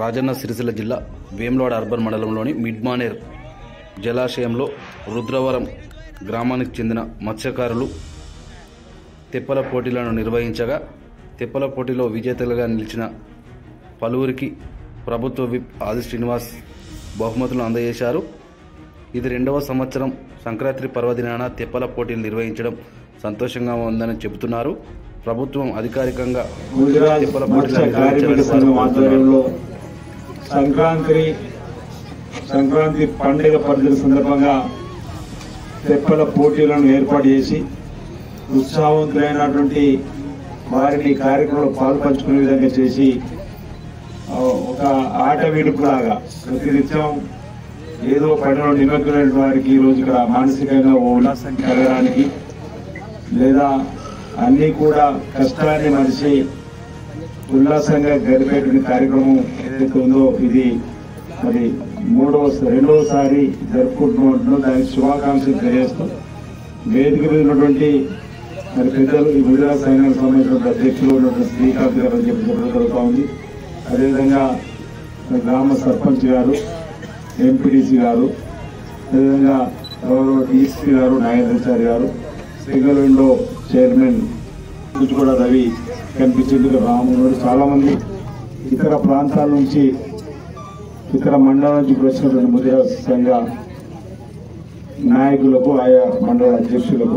రాజన్న సిరిసిల్ల జిల్లా వేములవాడ అర్బన్ మండలంలోని మిడ్మానేర్ జలాశయంలో రుద్రవరం గ్రామానికి చెందిన మత్స్యకారులు తెప్పల పోటీలను నిర్వహించగా తెప్పల పోటీలో విజేతలుగా నిలిచిన పలువురికి ప్రభుత్వ విప్ ఆది శ్రీనివాస్ బహుమతులు అందజేశారు ఇది రెండవ సంవత్సరం సంక్రాంతి పర్వదినాన తెప్పల పోటీలు నిర్వహించడం సంతోషంగా ఉందని చెబుతున్నారు ప్రభుత్వం అధికారికంగా గుజరాత్ తెప్పల మత్స్య పోటీలను కార్మిక నిర్వహించాలని సంఘం కోరుతున్నారు. ఆధ్వర్యంలో సంక్రాంతి సంక్రాంతి పండుగ పరిధుల సందర్భంగా తెప్పల పోటీలను ఏర్పాటు చేసి ఉత్సాహవంతులైనటువంటి వారిని ఈ కార్యక్రమంలో పాల్పంచుకునే విధంగా చేసి ఆ, ఒక ఆట విడుపులాగా ప్రతినిత్యం ఏదో పనిలో నిమగ్నమైన వారికి ఈ రోజు ఇక్కడ మానసికంగా ఓ ఉల్లాసం కలగడానికి లేదా అన్నీ కూడా కష్టాన్ని మనిషి ఉల్లాసంగా గడిపేటువంటి కార్యక్రమం ఏదైతే ఉందో ఇది మరి మూడవ రెండవసారి జరుపుకుంటున్నట్టు దానికి శుభాకాంక్షలు తెలియజేస్తూ వేదిక మీద ఉన్నటువంటి మరి పెద్దలు ఈ గుజరాత్ సైన్యానికి సంబంధించిన అధ్యక్షులు ఉన్నటువంటి శ్రీకాంత్ గారు అని చెప్పి చెప్పడం జరుగుతూ ఉంది అదేవిధంగా మరి గ్రామ సర్పంచ్ గారు ఎంపీడీసీ గారు అదేవిధంగా గౌరవ డీసీ గారు నాగేంద్రచారి గారు సింగల్ విండో చైర్మన్ నుంచి కూడా రవి కనిపించింది ఇక్కడ రాముడు చాలా మంది ఇతర ప్రాంతాల నుంచి ఇతర మండలాల నుంచి కూడా వచ్చినటువంటి ముదిరా సంఘ నాయకులకు ఆయా మండల అధ్యక్షులకు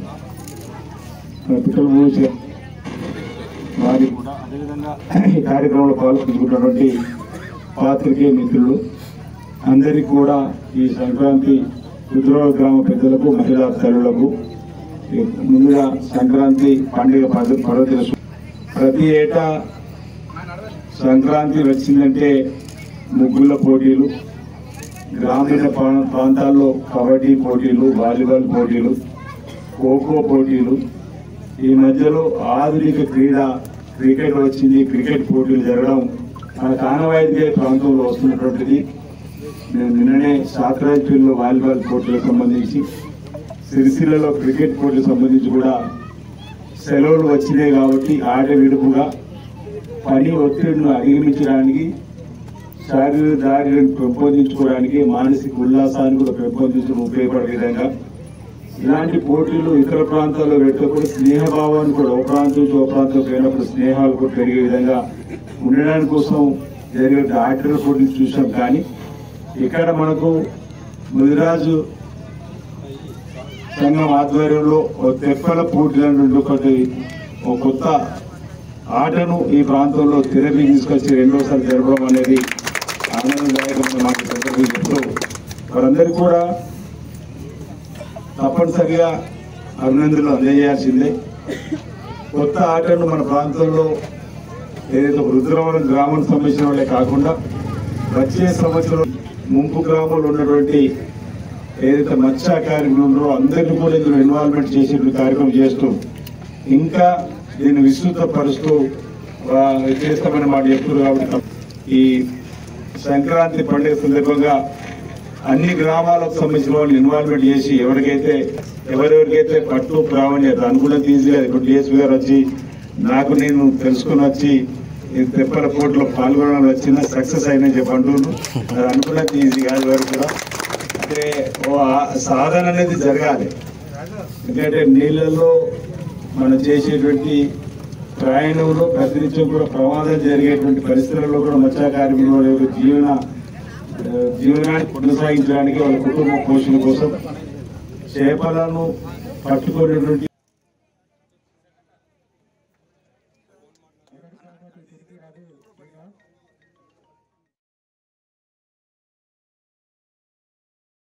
మన పిట్టల మూసి వారి కూడా అదేవిధంగా ఈ కార్యక్రమంలో పాల్గొంటున్నటువంటి పాత్రికేయ మిత్రులు అందరికీ కూడా ఈ సంక్రాంతి రుద్రవ గ్రామ పెద్దలకు మహిళా తల్లులకు ఈ ముందుగా సంక్రాంతి పండుగ పర్వ- పర్వదిన సు- ప్రతి ఏటా సంక్రాంతి వచ్చిందంటే ముగ్గుల పోటీలు గ్రామీణ ప్రా- ప్రాంతాల్లో కబడ్డీ పోటీలు వాలీబాల్ పోటీలు ఖోఖో పోటీలు ఈ మధ్యలో ఆధునిక క్రీడ క్రికెట్ వచ్చింది క్రికెట్ పోటీలు జరగడం మన కానవాయితీ ప్రాంతంలో వస్తున్నటువంటిది నేను నిన్ననే శాస్త్రాజ్యంలో వాలీబాల్ పోటీలకు సంబంధించి సిరిసిల్లలో క్రికెట్ పోటీలకు సంబంధించి కూడా సెలవులు వచ్చినాయి కాబట్టి ఆట విడుపుగా పని ఒత్తిడిని అధిగమించడానికి శారీరక దారిని పెంపొందించుకోవడానికి మానసిక ఉల్లాసాన్ని కూడా పెంపొందించడం ఉపయోగపడే విధంగా ఇలాంటి పోటీలు ఇతర ప్రాంతాల్లో పెడితే కూడా స్నేహభావాన్ని కూడా ఒక ప్రాంతం నుంచి ఒక ప్రాంతం పోయినప్పుడు స్నేహాలు కూడా పెరిగే విధంగా ఉండడానికి కోసం జరిగే ఆటల పోటీలు చూసాం కానీ ఇక్కడ మనకు ముదిరాజు సంఘం ఆధ్వర్యంలో ఒక తెప్పల పోటీలు అనేటువంటి ఒకటి ఒక కొత్త ఆటను ఈ ప్రాంతంలో తెరపి తీసుకొచ్చి రెండోసారి జరపడం అనేది ఆనందదాయకమైన మాకు పెద్దలు చెప్తూ వారందరికీ కూడా తప్పనిసరిగా అభినందనలు అందజేయాల్సిందే కొత్త ఆటను మన ప్రాంతంలో ఏదైతే రుద్రవరం గ్రామం సంబంధించిన వాళ్ళే కాకుండా వచ్చే సంవత్సరం ముంపు గ్రామంలో ఉన్నటువంటి ఏదైతే మత్స్య కార్మికులు ఉన్నారో అందరినీ కూడా ఇందులో ఇన్వాల్వ్మెంట్ చేసేటువంటి కార్యక్రమం చేస్తూ ఇంకా దీన్ని విస్తృతపరుస్తూ ఆ, చేస్తామని మాట చెప్తున్నారు కాబట్టి ఈ సంక్రాంతి పండుగ సందర్భంగా అన్ని గ్రామాలకు సంబంధించిన వాళ్ళు ఇన్వాల్వ్మెంట్ చేసి ఎవరికైతే ఎవరెవరికైతే పట్టు ప్రావణ్యత అనుకున్నది ఈజీగా ఇప్పుడు డిఎస్పీ గారు వచ్చి నాకు నేను తెలుసుకుని వచ్చి ఈ తెప్పల పోటీలో పాల్గొనడం వచ్చిన సక్సెస్ అయినా చెప్పి అంటున్నాను అది అనుకున్నది ఈజీ కాదు ఎవరు కూడా అంటే ఓ ఆ- సాధన అనేది జరగాలి ఎందుకంటే నీళ్ళల్లో మనం చేసేటువంటి ప్రయాణంలో ప్రతినిత్యం కూడా ప్రమాదం జరిగేటువంటి పరిస్థితులలో కూడా మత్స్య కార్మికుల యొక్క జీవన ఆ, జీవనాన్ని కొనసాగించడానికి వాళ్ళ కుటుంబ పోషణ కోసం చేపలను పట్టుకునేటువంటి